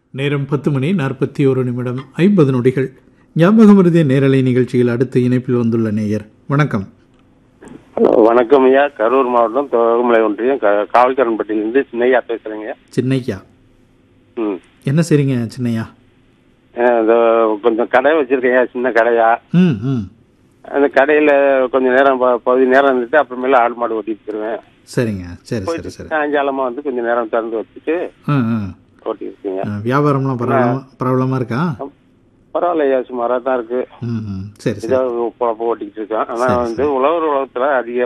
நேரம் பத்து மணி நாற்பத்தி ஒரு நிமிடம் ஐம்பது நொடிகள் ஞாபகம் மருதிய நேரலை நிகழ்ச்சியில் அடுத்து இணைப்பில் வந்துள்ள நேயர் வணக்கம் ஹலோ வணக்கம் ஐயா கரூர் மாவட்டம் தோகமலை ஒன்றியம் க- காவல்காரன்பட்டியிலிருந்து சின்னையா பேசுறேங்க சின்னையா ம் என்ன செய்றீங்க சின்னையா அஹ் இந்த கொஞ்சம் கடை வச்சிருக்கேன் சின்ன கடையா ம் ம் அந்த கடையில கொஞ்சம் நேரம் ப- பகுதி நேரம் இருந்துட்டு அப்புறமேல ஆடு மாடு ஓட்டிட்டு போயிருவேன் சரிங்க சரி சரி சரி சாயங்காலமா வந்து கொஞ்சம் நேரம் திறந்து வச்சுட்டு ம் ம் ஓட்டி இருக்கீங்க ஆ, வியாபாரம்லாம் பரவாயில்ல பரவாயில்லாம இருக்கா பரவாயில்ல ஐயா சுமாரா தான் இருக்கு ம் ம் சரி சரி ஏதோ பொழப்ப ஓட்டிக்கிட்டு இருக்கேன் ஆனா வந்து உழவர் உலகத்துல அதிக